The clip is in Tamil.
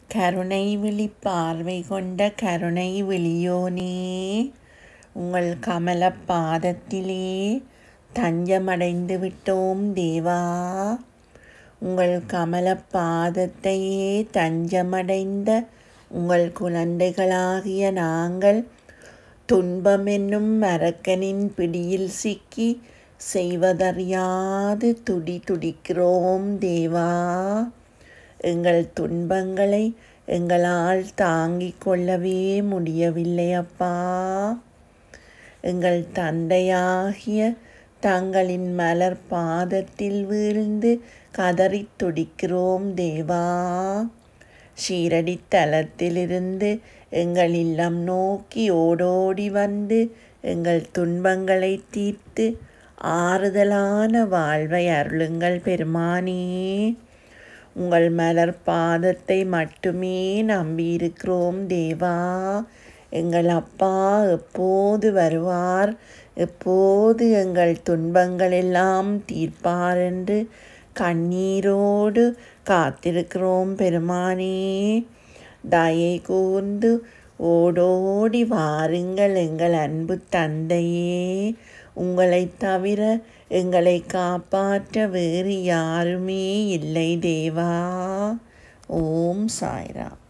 கருணை விழி பார்வை கொண்ட கருணை விழியோனே உங்கள் கமலப் பாதத்திலே தஞ்சமடைந்து விட்டோம் தேவா உங்கள் கமலப் பாதத்தையே தஞ்சமடைந்த உங்கள் குழந்தைகளாகிய நாங்கள் துன்பமென்னும் அரக்கனின் பிடியில் சிக்கி செய்வதறியாது துடி துடிக்கிறோம் தேவா எங்கள் துன்பங்களை எங்களால் தாங்கிக் கொள்ளவே முடியவில்லை அப்பா எங்கள் தந்தையாகிய தங்களின் மலர் பாதத்தில் வீழ்ந்து கதறித் துடிக்கிறோம் தேவா ஷீரடி தலத்திலிருந்து எங்கள் இல்லம் நோக்கி ஓடோடி வந்து எங்கள் துன்பங்களை தீர்த்து ஆறுதலான வாழ்வை அருளுங்கள் பெருமானே உங்கள் மலர் பாதத்தை மட்டுமே நம்பியிருக்கிறோம் தேவா எங்கள் அப்பா எப்போது வருவார் எப்போது எங்கள் துன்பங்கள் எல்லாம் தீர்ப்பார் என்று கண்ணீரோடு காத்திருக்கிறோம் பெருமானே தயை கூர்ந்து ஓடோடி வாருங்கள் எங்கள் அன்பு தந்தையே உங்களைத் தவிர எங்களை காப்பாற்ற வேறு யாருமே இல்லை தேவா ஓம் சாய்ராம்